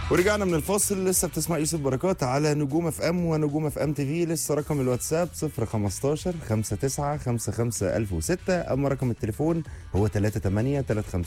ورجعنا من الفاصل لسه بتسمع يوسف بركات على نجوم اف ام ونجوم اف ام تي في لسه رقم الواتساب 015 59 55 1006 اما رقم التليفون هو 38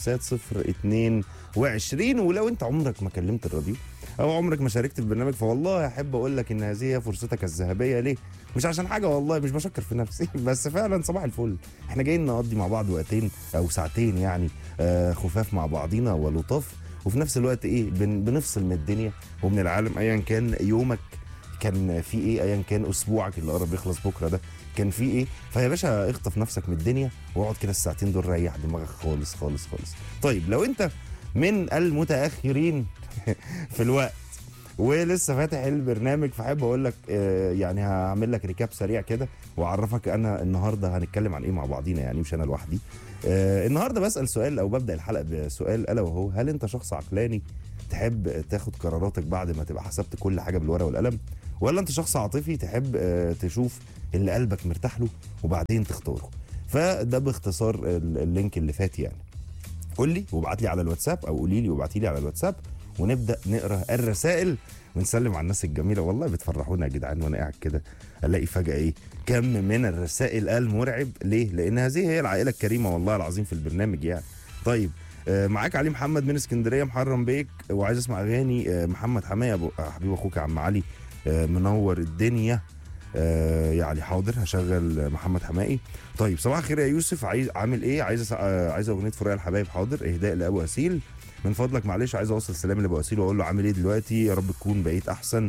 35 022 ولو انت عمرك ما كلمت الراديو او عمرك ما شاركت في برنامج فوالله احب اقول لك ان هذه هي فرصتك الذهبيه ليه؟ مش عشان حاجه والله مش بشكر في نفسي بس فعلا صباح الفل احنا جايين نقضي مع بعض وقتين او ساعتين يعني آه خفاف مع بعضينا ولطاف وفي نفس الوقت ايه بن بنفصل من الدنيا ومن العالم ايا كان يومك كان في ايه ايا كان اسبوعك اللي قرب يخلص بكره ده كان في ايه فيا باشا اخطف نفسك من الدنيا واقعد كده الساعتين دول ريح دماغك خالص خالص خالص طيب لو انت من المتاخرين في الوقت ولسه فاتح البرنامج فحب اقول لك آه، يعني هعمل لك ريكاب سريع كده واعرفك انا النهارده هنتكلم عن ايه مع بعضينا يعني مش انا لوحدي آه، النهارده بسال سؤال او ببدا الحلقه بسؤال الا وهو هل انت شخص عقلاني تحب تاخد قراراتك بعد ما تبقى حسبت كل حاجه بالورقه والقلم ولا انت شخص عاطفي تحب آه، تشوف اللي قلبك مرتاح له وبعدين تختاره فده باختصار ال- اللينك اللي فات يعني قول لي وابعت لي على الواتساب او قولي لي وابعتي لي على الواتساب ونبدا نقرا الرسائل ونسلم على الناس الجميله والله بتفرحونا يا جدعان وانا قاعد كده الاقي فجاه ايه كم من الرسائل المرعب ليه لان هذه هي العائله الكريمه والله العظيم في البرنامج يعني طيب آه، معاك علي محمد من اسكندريه محرم بيك وعايز اسمع اغاني آه، محمد حمايه أبو- آه، حبيب اخوك يا عم علي آه، منور الدنيا آه، يعني حاضر هشغل محمد حمائي طيب صباح الخير يا يوسف عايز عامل ايه عايز أسع- آه، عايز اغنيه فراق الحبايب حاضر اهداء لابو اسيل من فضلك معلش عايز اوصل سلام لابو اسيل واقول له عامل ايه دلوقتي يا رب تكون بقيت احسن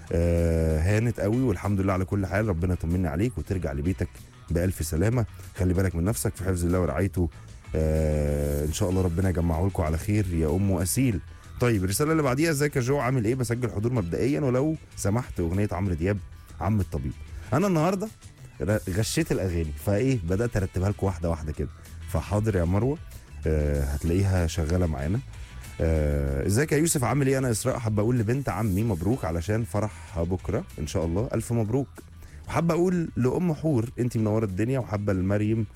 آه هانت قوي والحمد لله على كل حال ربنا يطمني عليك وترجع لبيتك بالف سلامه خلي بالك من نفسك في حفظ الله ورعايته آه ان شاء الله ربنا يجمعه لكم على خير يا ام اسيل طيب الرساله اللي بعديها ازيك يا جو عامل ايه بسجل حضور مبدئيا ولو سمحت اغنيه عمرو دياب عم الطبيب انا النهارده ر- غشيت الاغاني فايه بدات ارتبها لكم واحده واحده كده فحاضر يا مروه آه هتلاقيها شغاله معانا آه، ازيك يا يوسف عامل ايه انا اسراء حابه اقول لبنت عمي مبروك علشان فرحها بكره ان شاء الله الف مبروك وحابه اقول لام حور انت منوره الدنيا وحابه لمريم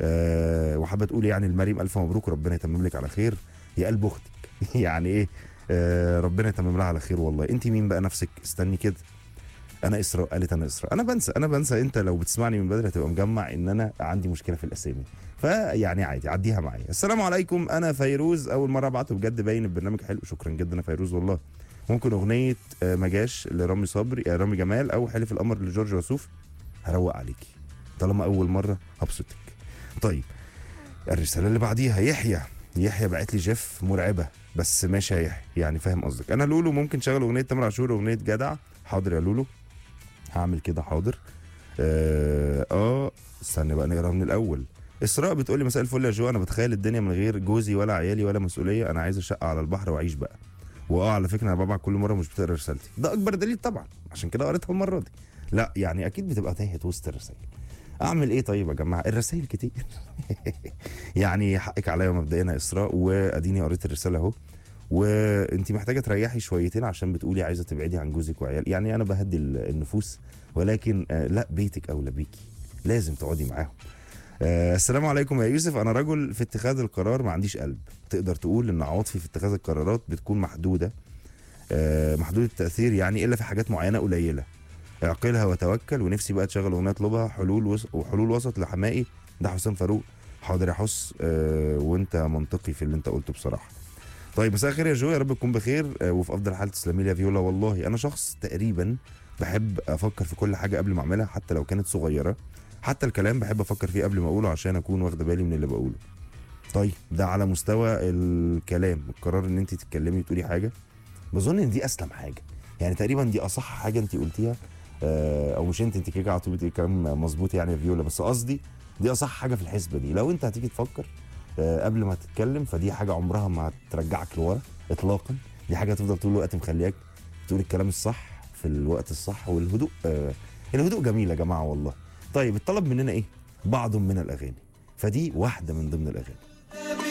آه وحابه تقول يعني لمريم الف مبروك وربنا يتمم لك على خير يا قلب اختك يعني ايه آه ربنا يتمم لها على خير والله انت مين بقى نفسك استني كده انا اسراء قالت انا اسراء انا بنسى انا بنسى انت لو بتسمعني من بدري هتبقى مجمع ان انا عندي مشكله في الاسامي فيعني عادي عديها معايا السلام عليكم انا فيروز اول مره ابعته بجد باين البرنامج حلو شكرا جدا يا فيروز والله ممكن اغنيه آه، ما جاش لرامي صبري آه، رامي جمال او حلف القمر لجورج وسوف هروق عليكي طالما اول مره هبسطك طيب الرساله اللي بعديها يحيى يحيى بعت لي جيف مرعبه بس ماشي يا يحيى يعني فاهم قصدك انا لولو ممكن شغل اغنيه تامر عاشور اغنيه جدع حاضر يا لولو هعمل كده حاضر اه, آه استنى بقى نقرا من الاول اسراء بتقول لي مساء الفل يا جو انا بتخيل الدنيا من غير جوزي ولا عيالي ولا مسؤوليه انا عايز شقه على البحر واعيش بقى واه على فكره انا ببعت كل مره مش بتقرا رسالتي ده اكبر دليل طبعا عشان كده قريتها المره دي لا يعني اكيد بتبقى تاهت وسط الرسائل اعمل ايه طيب يا جماعه الرسائل كتير يعني حقك عليا مبدئيا يا اسراء واديني قريت الرساله اهو وانت محتاجه تريحي شويتين عشان بتقولي عايزه تبعدي عن جوزك وعيال يعني انا بهدي ال- النفوس ولكن آه، لا بيتك اولى بيكي لازم تقعدي معاهم آه، السلام عليكم يا يوسف انا رجل في اتخاذ القرار ما عنديش قلب تقدر تقول ان عواطفي في اتخاذ القرارات بتكون محدوده آه، محدوده التاثير يعني الا في حاجات معينه قليله اعقلها وتوكل ونفسي بقى تشغل اغنيه اطلبها حلول وس... وحلول وسط لحمائي ده حسام فاروق حاضر يا حس آه، وانت منطقي في اللي انت قلته بصراحه طيب مساء الخير يا جو يا رب تكون بخير آه، وفي افضل حال تسلمي لي يا فيولا والله انا شخص تقريبا بحب افكر في كل حاجه قبل ما اعملها حتى لو كانت صغيره حتى الكلام بحب افكر فيه قبل ما اقوله عشان اكون واخده بالي من اللي بقوله طيب ده على مستوى الكلام القرار ان انت تتكلمي وتقولي حاجه بظن ان دي اسلم حاجه يعني تقريبا دي اصح حاجه انت قلتيها آه، او مش انت انت كده على طول بتقولي كلام مظبوط يعني يا فيولا بس قصدي دي اصح حاجه في الحسبه دي لو انت هتيجي تفكر آه، قبل ما تتكلم فدي حاجه عمرها ما هترجعك لورا اطلاقا دي حاجه هتفضل طول الوقت مخلياك تقول الكلام الصح في الوقت الصح والهدوء آه الهدوء جميل يا جماعه والله طيب الطلب مننا ايه بعض من الاغاني فدي واحده من ضمن الاغاني